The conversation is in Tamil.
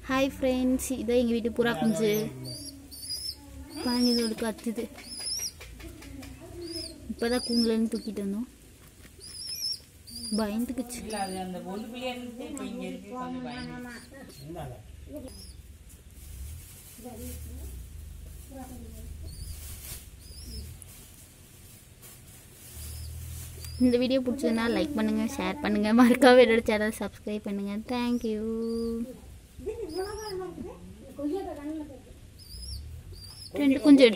ஹாய் ஃப்ரெண்ட்ஸ் இதான் எங்கள் வீட்டு புறா குஞ்சு பழனிதோடு கத்துது இப்போ தான் கூண்டுலேருந்து தூக்கிட்டு வந்தோம் பயந்துக்குச்சு இல்ல அது அந்த ஒண்ணுக்குள்ளே இருந்து இப்ப இங்க இருக்கு கொஞ்சம் பயந்து இந்த வீடியோ பிடிச்சதுன்னா லைக் பண்ணுங்கள் ஷேர் பண்ணுங்கள் மறக்காம என்னோட சேனல் சப்ஸ்கிரைப் பண்ணுங்கள் தேங்க்யூ ரெண்டு குஞ்சு